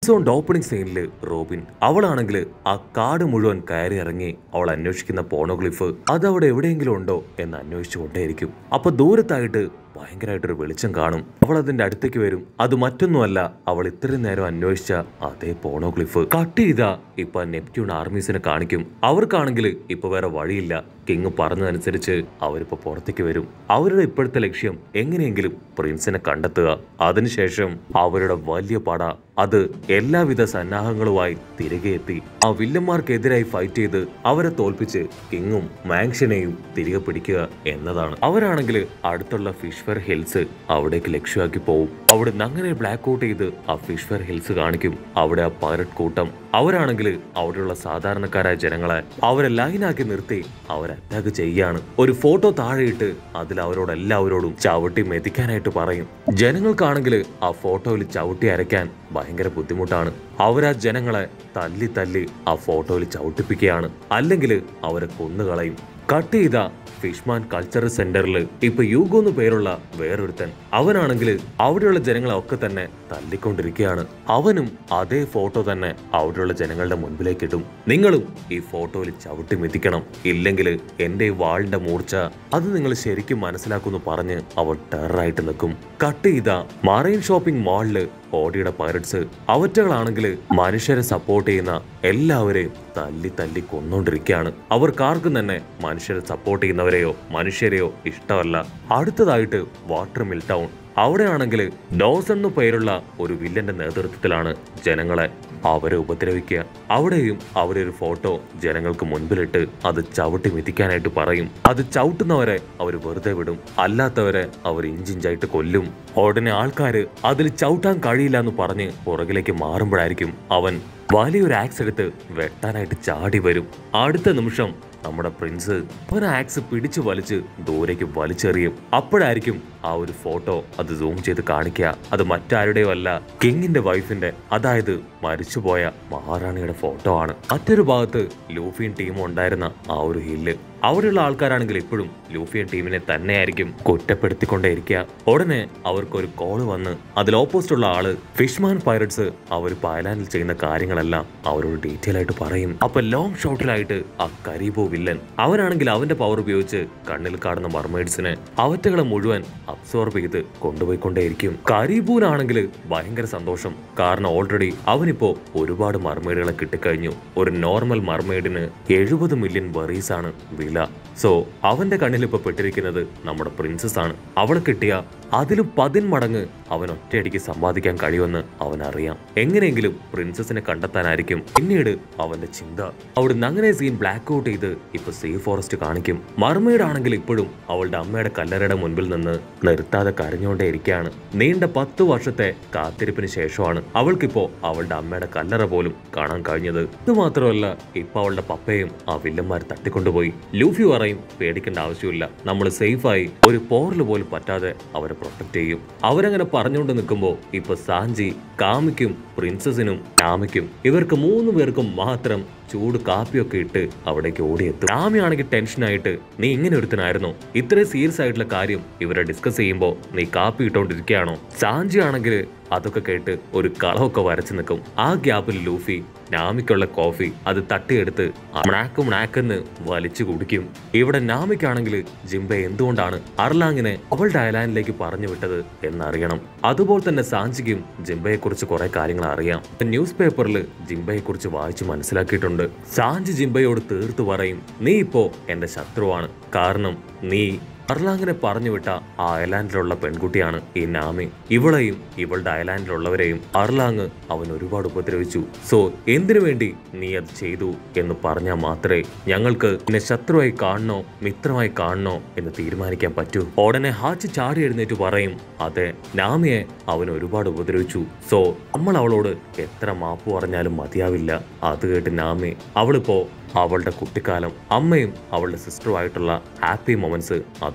red opening സീനില് Robin അവളാണെങ്കിൽ ആ കാട് മുഴുവൻ കയറി ഇറങ്ങി അവൾ അന്വേഷിക്കുന്ന പോണോഗ്ലിഫ് അത് അവിടെ എവിടെയെങ്കിലും ഉണ്ടോ എന്ന് അന്വേഷിച്ചുകൊണ്ടേയിരിക്കും അപ്പൊ ദൂരത്തായിട്ട് ഭയങ്കരമായിട്ടൊരു വെളിച്ചം കാണും അവൾ അതിന്റെ അടുത്തേക്ക് വരും അത് മറ്റൊന്നുമല്ല അവൾ ഇത്രയും നേരം അന്വേഷിച്ച അതേ പോണോഗ്ലിഫ് കട്ട് ചെയ്താ ഇപ്പൊ നെപ്റ്റ്യൂൺ ആർമീസിനെ കാണിക്കും അവർക്കാണെങ്കിൽ ഇപ്പൊ വേറെ വഴിയില്ല കിങ് പറഞ്ഞതനുസരിച്ച് അവരിപ്പോ പുറത്തേക്ക് വരും അവരുടെ ഇപ്പോഴത്തെ ലക്ഷ്യം എങ്ങനെയെങ്കിലും പ്രിൻസിനെ കണ്ടെത്തുക അതിനുശേഷം അവരുടെ വലിയ പട അത് എല്ലാവിധ സന്നാഹങ്ങളുമായി തിരികെ എത്തി ആ വില്ലന്മാർക്കെതിരായി ഫൈറ്റ് ചെയ്ത് അവരെ തോൽപ്പിച്ച് കിങ്ങും മാങ്ഷനെയും തിരികെ പിടിക്കുക എന്നതാണ് അവരാണെങ്കിൽ അടുത്തുള്ള ഫിഷ്ഫർ ഹിൽസ് അവിടേക്ക് ലക്ഷ്യമാക്കി പോവും അവിടുന്ന് അങ്ങനെ ബ്ലാക്ക് ഔട്ട് ചെയ്ത് ആ ഫിഷ്ഫർ ഹിൽസ് കാണിക്കും അവിടെ ആ പൈററ്റ് കൂട്ടം അവരാണെങ്കിൽ അവിടെയുള്ള സാധാരണക്കാരായ ജനങ്ങളെ അവരെ ലൈനാക്കി നിർത്തി അവരെ അറ്റാക്ക് ചെയ്യാണ് ഒരു ഫോട്ടോ താഴെയിട്ട് അതിൽ അവരോട് എല്ലാവരോടും ചവിട്ടി മെതിക്കാനായിട്ട് പറയും ജനങ്ങൾക്കാണെങ്കിൽ ആ ഫോട്ടോയിൽ ചവിട്ടി അരയ്ക്കാൻ ഭയങ്കര ബുദ്ധിമുട്ടാണ് അവരാ ജനങ്ങളെ തല്ലി തല്ലി ആ ഫോട്ടോയിൽ ചവിട്ടിപ്പിക്കുകയാണ് അല്ലെങ്കിൽ അവരെ കൊന്നുകളയും കട്ട് ചെയ്ത ഫിഷ്മാൻ കൾച്ചറൽ സെന്ററിൽ ഇപ്പൊ യൂഗോ എന്ന് പേരുള്ള വേറൊരുത്തൻ അവനാണെങ്കിൽ അവിടെയുള്ള ജനങ്ങളെ ഒക്കെ തന്നെ തല്ലിക്കൊണ്ടിരിക്കുകയാണ് അവനും അതേ ഫോട്ടോ തന്നെ അവിടെയുള്ള ജനങ്ങളുടെ മുൻപിലേക്ക് ഇടും നിങ്ങളും ഈ ഫോട്ടോയിൽ ചവിട്ടി മെതിക്കണം ഇല്ലെങ്കിൽ എന്റെ ഈ വാളിന്റെ മൂർച്ച അത് നിങ്ങൾ ശരിക്കും മനസ്സിലാക്കുമെന്ന് പറഞ്ഞ് അവൾ ടെററായിട്ട് നിൽക്കും കട്ട് ചെയ്ത മറൈൻ ഷോപ്പിംഗ് മാളില് ഓടിയുടെ പൈററ്റ്സ് അവറ്റകളാണെങ്കിൽ മനുഷ്യരെ സപ്പോർട്ട് ചെയ്യുന്ന എല്ലാവരെയും തല്ലി തല്ലി കൊന്നുകൊണ്ടിരിക്കുകയാണ് അവർക്കാർക്കും തന്നെ മനുഷ്യരെ സപ്പോർട്ട് ചെയ്യുന്നവരെയോ മനുഷ്യരെയോ ഇഷ്ടമല്ല അടുത്തതായിട്ട് വാട്ടർ മിൽ ടൗൺ അവിടെയാണെങ്കിൽ ഡോസ് എന്നു പേരുള്ള ഒരു വില്ലന്റെ നേതൃത്വത്തിലാണ് ജനങ്ങളെ അവരെ ഉപദ്രവിക്കുക അവിടെയും അവരൊരു ഫോട്ടോ ജനങ്ങൾക്ക് മുൻപിലിട്ട് അത് ചവിട്ടി മിതിക്കാനായിട്ട് പറയും അത് ചവിട്ടുന്നവരെ അവർ വെറുതെ വിടും അല്ലാത്തവരെ അവർ ഇഞ്ചിഞ്ചായിട്ട് കൊല്ലും ഉടനെ ആൾക്കാര് അതിൽ ചവിട്ടാൻ കഴിയില്ല എന്ന് പറഞ്ഞ് പുറകിലേക്ക് മാറുമ്പോഴായിരിക്കും അവൻ വലിയൊരു ആക്സ് എടുത്ത് വെട്ടാനായിട്ട് ചാടി വരും അടുത്ത നിമിഷം നമ്മുടെ പ്രിൻസ് ഒരു ആക്സ് പിടിച്ചു വലിച്ച് ദൂരേക്ക് വലിച്ചെറിയും അപ്പോഴായിരിക്കും ആ ഒരു ഫോട്ടോ അത് സൂം ചെയ്ത് കാണിക്കുക അത് മറ്റാരുടെയോ അല്ല കിങ്ങിന്റെ വൈഫിന്റെ അതായത് മരിച്ചുപോയ മഹാറാണിയുടെ ഫോട്ടോ ആണ് മറ്റൊരു ഭാഗത്ത് ലൂഫിയും ടീമും ഉണ്ടായിരുന്ന ആ ഒരു ഹില്ല് അവിടെയുള്ള ആൾക്കാരാണെങ്കിൽ ഇപ്പോഴും ലൂഫിയൻ ടീമിനെ തന്നെയായിരിക്കും കുറ്റപ്പെടുത്തിക്കൊണ്ടേയിരിക്കുക ഉടനെ അവർക്ക് ഒരു കോള് വന്ന് അതിൽ ഓപ്പോസിറ്റ് ഉള്ള ആള് ഫിഷ്മാൻ പൈററ്റ്സ് അവർ പൈലാൻഡിൽ ചെയ്യുന്ന കാര്യങ്ങളെല്ലാം അവരോട് ഡീറ്റെയിൽ ആയിട്ട് പറയും അപ്പൊ ലോങ് ഷോട്ടിലായിട്ട് ആ കരീബോ വില്ലൻ അവനാണെങ്കിൽ അവന്റെ പവർ ഉപയോഗിച്ച് കണ്ണിൽ കാണുന്ന മർമേഡ്സിനെ അവറ്റകളെ മുഴുവൻ അബ്സോർബ് ചെയ്ത് കൊണ്ടുപോയിക്കൊണ്ടേയിരിക്കും കരീബൂനാണെങ്കിൽ ഭയങ്കര സന്തോഷം കാരണം ഓൾറെഡി അവനിപ്പോ ഒരുപാട് മർമേഡുകളെ കിട്ടിക്കഴിഞ്ഞു ഒരു നോർമൽ മർമേഡിന് എഴുപത് മില്യൺ ബറീസ് ആണ് വില സോ അവന്റെ കണ്ണിൽ ഇപ്പൊ പെട്ടിരിക്കുന്നത് നമ്മുടെ പ്രിൻസസ് ആണ് അവളെ കിട്ടിയ അതിലും പതിന്മടങ്ങ് അവൻ ഒറ്റയടിക്ക് സമ്പാദിക്കാൻ കഴിയുമെന്ന് അവൻ അറിയാം എങ്ങനെയെങ്കിലും പ്രിൻസസിനെ കണ്ടെത്താനായിരിക്കും പിന്നീട് അവന്റെ ചിന്ത അവിടുന്ന് അങ്ങനെ സീൻ ബ്ലാക്ക് ഔട്ട് ചെയ്ത് ഇപ്പൊ സീ ഫോറസ്റ്റ് കാണിക്കും മർമേഡ് ആണെങ്കിൽ ഇപ്പോഴും അവളുടെ അമ്മയുടെ കല്ലറയുടെ മുൻപിൽ നിന്ന് നിർത്താതെ കരഞ്ഞുകൊണ്ടേ ഇരിക്കുകയാണ് നീണ്ട പത്ത് വർഷത്തെ കാത്തിരിപ്പിന് ശേഷമാണ് അവൾക്കിപ്പോ അവളുടെ അമ്മയുടെ കല്ലറ പോലും കാണാൻ കഴിഞ്ഞത് ഇത് മാത്രമല്ല ഇപ്പൊ അവളുടെ പപ്പയും ആ വില്ലന്മാർ തട്ടിക്കൊണ്ടുപോയി ലൂഫി പറയും പേടിക്കേണ്ട ആവശ്യമില്ല നമ്മൾ സേഫായി ഒരു പോറിൽ പോലും പറ്റാതെ അവരെ പ്രൊട്ടക്ട് ചെയ്യും അവരങ്ങനെ പറഞ്ഞുകൊണ്ട് നിൽക്കുമ്പോൾ ഇപ്പൊ സാഞ്ചി കാമിക്കും പ്രിൻസസിനും നാമിക്കും ഇവർക്ക് മൂന്ന് പേർക്കും മാത്രം ചൂട് കാപ്പിയൊക്കെ ഇട്ട് അവിടേക്ക് ഓടിയെത്തും നാമിയാണെങ്കിൽ ടെൻഷനായിട്ട് നീ ഇങ്ങനെ ഒരുത്തനായിരുന്നോ ഇത്രയും സീരിയസ് ആയിട്ടുള്ള കാര്യം ഇവരെ ഡിസ്കസ് ചെയ്യുമ്പോൾ നീ കാപ്പി ഇട്ടോണ്ടിരിക്കുകയാണോ സാഞ്ചി ആണെങ്കിൽ അതൊക്കെ കേട്ട് ഒരു കളമൊക്കെ വരച്ചു നിൽക്കും ആ ഗ്യാപ്പിൽ ലൂഫി നാമിക്കുള്ള കോഫി അത് തട്ടിയെടുത്ത് മ്ണാക്ക് മ്ണാക്കെന്ന് വലിച്ചു കുടിക്കും ഇവിടെ നാമിക്കാണെങ്കിൽ ജിംബെ എന്തുകൊണ്ടാണ് അർലാങ്ങിനെ അവളുടെ ഐലാൻഡിലേക്ക് പറഞ്ഞു വിട്ടത് എന്നറിയണം അതുപോലെ തന്നെ സാഞ്ചിക്കും ജിംബയെ കുറിച്ച് കുറെ കാര്യങ്ങൾ അറിയാം ന്യൂസ് പേപ്പറിൽ ജിംബയെ കുറിച്ച് വായിച്ച് മനസ്സിലാക്കിയിട്ടുണ്ട് സാഞ്ചി ജിംബയോട് തീർത്തു പറയും നീ ഇപ്പോ എന്റെ ശത്രുവാണ് കാരണം നീ അർലാങ്ങിനെ പറഞ്ഞു വിട്ട ആ ഐലാൻഡിലുള്ള പെൺകുട്ടിയാണ് ഈ നാമി ഇവളെയും ഇവളുടെ ഐലാൻഡിലുള്ളവരെയും അർലാങ് അവൻ ഒരുപാട് ഉപദ്രവിച്ചു സോ എന്തിനു വേണ്ടി നീ അത് ചെയ്തു എന്ന് പറഞ്ഞാൽ മാത്രമേ ഞങ്ങൾക്ക് എന്നെ ശത്രുവായി കാണണോ മിത്രമായി കാണണോ എന്ന് തീരുമാനിക്കാൻ പറ്റൂ ഉടനെ ഹാച്ച് ചാടി എഴുന്നേറ്റ് പറയും അതെ നാമിയെ അവൻ ഒരുപാട് ഉപദ്രവിച്ചു സോ നമ്മൾ അവളോട് എത്ര മാപ്പ് പറഞ്ഞാലും മതിയാവില്ല അത് കേട്ട് നാമി അവളിപ്പോ അവളുടെ കുട്ടിക്കാലം അമ്മയും അവളുടെ സിസ്റ്ററുമായിട്ടുള്ള ഹാപ്പി മൊമെന്റ്സ് അത്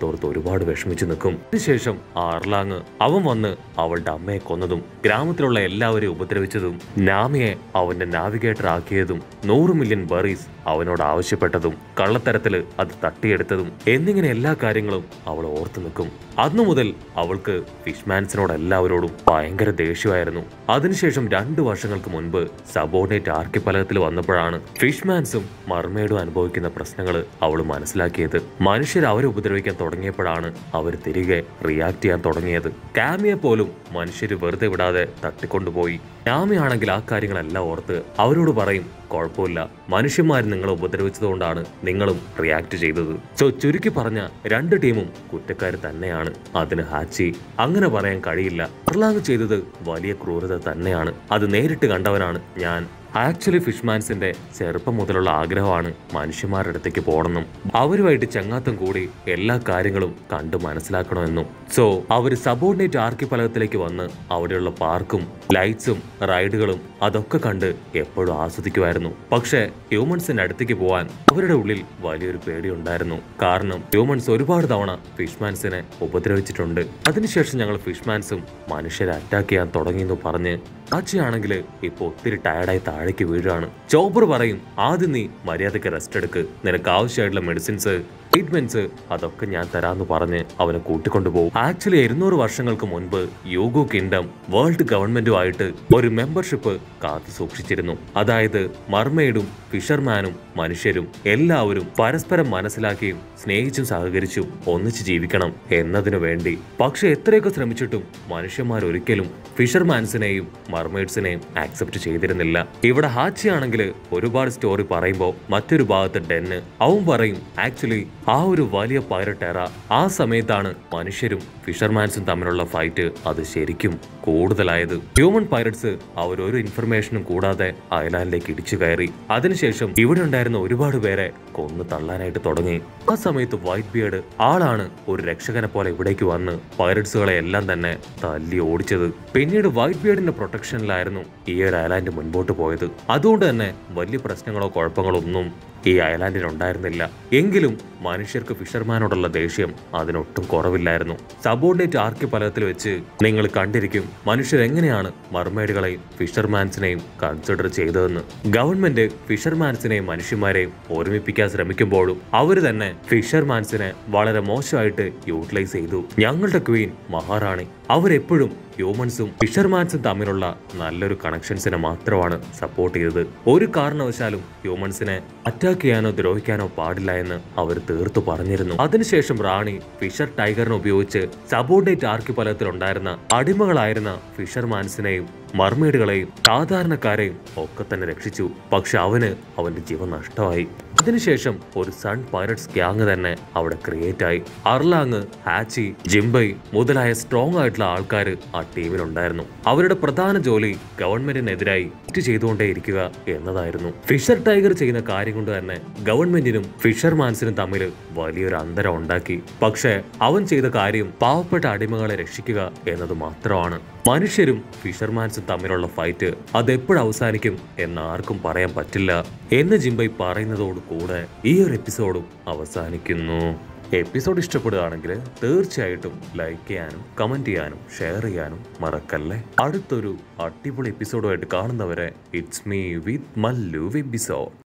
അതോർത്ത് ഒരുപാട് വിഷമിച്ചു നിൽക്കും അതിനുശേഷം ആ അർലാങ് അവൻ വന്ന് അവളുടെ അമ്മയെ കൊന്നതും ഗ്രാമത്തിലുള്ള എല്ലാവരെയും ഉപദ്രവിച്ചതും നാമിയെ അവന്റെ നാവിഗേറ്റർ ആക്കിയതും നൂറ് മില്യൺ ബറീസ് അവനോട് ആവശ്യപ്പെട്ടതും കള്ളത്തരത്തില് അത് തട്ടിയെടുത്തതും എന്നിങ്ങനെ എല്ലാ കാര്യങ്ങളും അവൾ ഓർത്തു നിൽക്കും അന്നു മുതൽ അവൾക്ക് ഫിഷ്മാൻസിനോട് എല്ലാവരോടും ഭയങ്കര ദേഷ്യമായിരുന്നു അതിനുശേഷം രണ്ടു വർഷങ്ങൾക്ക് മുൻപ് സബോർഡിനേറ്റ് ആർക്കിപ്പലകത്തിൽ വന്നപ്പോഴാണ് ഫിഷ്മാൻസും മർമേഡും അനുഭവിക്കുന്ന പ്രശ്നങ്ങൾ അവൾ മനസ്സിലാക്കിയത് മനുഷ്യർ അവരെ ഉപദ്രവിക്കാൻ തുടങ്ങിയപ്പോഴാണ് അവർ തിരികെ റിയാക്ട് ചെയ്യാൻ തുടങ്ങിയത് കാമിയെ പോലും മനുഷ്യർ വെറുതെ വിടാതെ തട്ടിക്കൊണ്ടുപോയി നാമിയാണെങ്കിൽ ആ കാര്യങ്ങളെല്ലാം ഓർത്ത് അവരോട് പറയും കുഴപ്പമില്ല മനുഷ്യന്മാർ നിങ്ങളെ ഉപദ്രവിച്ചതുകൊണ്ടാണ് നിങ്ങളും റിയാക്ട് ചെയ്തത് സോ ചുരുക്കി പറഞ്ഞ രണ്ട് ടീമും കുറ്റക്കാർ തന്നെയാണ് അതിന് ഹാച്ചി അങ്ങനെ പറയാൻ കഴിയില്ല അർലാങ് ചെയ്തത് വലിയ ക്രൂരത തന്നെയാണ് അത് നേരിട്ട് കണ്ടവനാണ് ഞാൻ ആക്ച്വലി ഫിഷ്മാൻസിന്റെ ചെറുപ്പം മുതലുള്ള ആഗ്രഹമാണ് മനുഷ്യന്മാരുടെ അടുത്തേക്ക് പോകണമെന്നും അവരുമായിട്ട് ചങ്ങാത്തം കൂടി എല്ലാ കാര്യങ്ങളും കണ്ട് മനസ്സിലാക്കണമെന്നും സോ അവർ സബോർഡിനേറ്റ് ആർക്കിപ്പലകത്തിലേക്ക് വന്ന് അവിടെയുള്ള പാർക്കും ലൈറ്റ്സും റൈഡുകളും അതൊക്കെ കണ്ട് എപ്പോഴും ആസ്വദിക്കുമായിരുന്നു പക്ഷേ ഹ്യൂമൻസിന്റെ അടുത്തേക്ക് പോവാൻ അവരുടെ ഉള്ളിൽ വലിയൊരു പേടിയുണ്ടായിരുന്നു കാരണം ഹ്യൂമൻസ് ഒരുപാട് തവണ ഫിഷ്മാൻസിനെ ഉപദ്രവിച്ചിട്ടുണ്ട് അതിനുശേഷം ഞങ്ങൾ ഫിഷ്മാൻസും മനുഷ്യരെ അറ്റാക്ക് ചെയ്യാൻ തുടങ്ങിയെന്ന് പറഞ്ഞ് ആച്ചയാണെങ്കിൽ ഇപ്പൊ ഒത്തിരി ടയർഡായി താഴേക്ക് വീഴാണ് ചോപ്പർ പറയും ആദ്യം നീ മര്യാദയ്ക്ക് റെസ്റ്റ് എടുക്ക് നിനക്ക് ആവശ്യമായിട്ടുള്ള മെഡിസിൻസ് ട്രീറ്റ്മെന്റ്സ് അതൊക്കെ ഞാൻ തരാന്ന് പറഞ്ഞ് അവനെ കൂട്ടിക്കൊണ്ടുപോകും ആക്ച്വലി ഇരുന്നൂറ് വർഷങ്ങൾക്ക് മുൻപ് യൂഗോ കിങ്ഡം വേൾഡ് ഗവൺമെന്റുമായിട്ട് ഒരു മെമ്പർഷിപ്പ് കാത്തു സൂക്ഷിച്ചിരുന്നു അതായത് മർമെയ്ഡും ഫിഷർമാനും മനുഷ്യരും എല്ലാവരും പരസ്പരം മനസ്സിലാക്കിയും സ്നേഹിച്ചും സഹകരിച്ചും ഒന്നിച്ച് ജീവിക്കണം എന്നതിനു വേണ്ടി പക്ഷെ എത്രയൊക്കെ ശ്രമിച്ചിട്ടും മനുഷ്യന്മാർ ഒരിക്കലും ഫിഷർമാൻസിനെയും മർമെയ്ഡ്സിനെയും ആക്സെപ്റ്റ് ചെയ്തിരുന്നില്ല ഇവിടെ ഹാച്ചി ആണെങ്കിൽ ഒരുപാട് സ്റ്റോറി പറയുമ്പോൾ മറ്റൊരു ഭാഗത്ത് ഡെന്ന് അവൻ പറയും ആക്ച്വലി ആ ഒരു വലിയ പൈററ്റ് എറ ആ സമയത്താണ് മനുഷ്യരും ഫിഷർമാൻസും തമ്മിലുള്ള ഫൈറ്റ് അത് ശരിക്കും കൂടുതലായത് ഹ്യൂമൻ പൈററ്റ്സ് അവർ ഒരു ഇൻഫർമേഷനും കൂടാതെ ഐലാൻഡിലേക്ക് ഇടിച്ചു കയറി അതിനുശേഷം ഇവിടെ ഉണ്ടായിരുന്ന ഒരുപാട് പേരെ കൊന്നു തള്ളാനായിട്ട് തുടങ്ങി ആ സമയത്ത് വൈറ്റ് ബിയർഡ് ആളാണ് ഒരു രക്ഷകനെ പോലെ ഇവിടേക്ക് വന്ന് പൈററ്റ്സുകളെ എല്ലാം തന്നെ തല്ലി ഓടിച്ചത് പിന്നീട് വൈറ്റ് ബിയർഡിന്റെ പ്രൊട്ടക്ഷനിലായിരുന്നു ഈ ഒരു ഐലാൻഡ് മുൻപോട്ട് പോയത് അതുകൊണ്ട് തന്നെ വലിയ പ്രശ്നങ്ങളോ കുഴപ്പങ്ങളോ ഒന്നും ഈ ഐലാൻഡിന് ഉണ്ടായിരുന്നില്ല എങ്കിലും മനുഷ്യർക്ക് ഫിഷർമാനോടുള്ള ദേഷ്യം അതിനൊട്ടും കുറവില്ലായിരുന്നു സബോർഡിനേറ്റ് ആർക്കി പലത്തിൽ വെച്ച് നിങ്ങൾ കണ്ടിരിക്കും മനുഷ്യർ എങ്ങനെയാണ് മർമേഡുകളെയും ഫിഷർമാൻസിനെയും കൺസിഡർ ചെയ്തതെന്ന് ഗവൺമെന്റ് ഫിഷർമാൻസിനെയും മനുഷ്യന്മാരെയും ഒരുമിപ്പിക്കാൻ ശ്രമിക്കുമ്പോഴും അവർ തന്നെ ഫിഷർമാൻസിനെ വളരെ മോശമായിട്ട് യൂട്ടിലൈസ് ചെയ്തു ഞങ്ങളുടെ ക്വീൻ മഹാറാണി അവരെപ്പോഴും ഹ്യൂമൻസും ഫിഷർമാൻസും തമ്മിലുള്ള നല്ലൊരു കണക്ഷൻസിനെ മാത്രമാണ് സപ്പോർട്ട് ചെയ്തത് ഒരു കാരണവശാലും ഹ്യൂമൻസിനെ അറ്റാക്ക് ചെയ്യാനോ ദ്രോഹിക്കാനോ പാടില്ല എന്ന് അവർ തീർത്തു പറഞ്ഞിരുന്നു അതിനുശേഷം റാണി ഫിഷർ ടൈഗറിനെ ഉപയോഗിച്ച് സബോർഡിനേറ്റ് ആർക്കിപ്പലത്തിൽ ഉണ്ടായിരുന്ന അടിമകളായിരുന്ന ഫിഷർമാൻസിനെയും മർമേഡുകളെയും സാധാരണക്കാരെയും ഒക്കെ തന്നെ രക്ഷിച്ചു പക്ഷെ അവന് അവന്റെ ജീവൻ നഷ്ടമായി അതിനുശേഷം ഒരു സൺ പൈററ്റ്സ് ഗ്യാങ് തന്നെ അവിടെ ക്രിയേറ്റ് ആയി അർലാങ് ഹാച്ചി ജിംബൈ മുതലായ സ്ട്രോങ് ആയിട്ടുള്ള ആൾക്കാർ ആ ടീമിലുണ്ടായിരുന്നു അവരുടെ പ്രധാന ജോലി ഗവൺമെന്റിനെതിരായി ഫൈറ്റ് ചെയ്തുകൊണ്ടേയിരിക്കുക എന്നതായിരുന്നു ഫിഷർ ടൈഗർ ചെയ്യുന്ന കാര്യം കൊണ്ട് തന്നെ ഗവൺമെന്റിനും ഫിഷർമാൻസിനും തമ്മിൽ വലിയൊരു അന്തരം ഉണ്ടാക്കി പക്ഷേ അവൻ ചെയ്ത കാര്യം പാവപ്പെട്ട അടിമകളെ രക്ഷിക്കുക എന്നത് മാത്രമാണ് മനുഷ്യരും ഫിഷർമാൻസും തമ്മിലുള്ള ഫൈറ്റ് അതെപ്പോഴും അവസാനിക്കും എന്ന് ആർക്കും പറയാൻ പറ്റില്ല എന്ന് ജിംബൈ പറയുന്നതോട് കൂടെ ഈ ഒരു എപ്പിസോഡും അവസാനിക്കുന്നു എപ്പിസോഡ് ഇഷ്ടപ്പെടുകയാണെങ്കിൽ തീർച്ചയായിട്ടും ലൈക്ക് ചെയ്യാനും കമന്റ് ചെയ്യാനും ഷെയർ ചെയ്യാനും മറക്കല്ലേ അടുത്തൊരു അടിപൊളി എപ്പിസോഡുമായിട്ട് കാണുന്നവരെ it's me with Mallu episode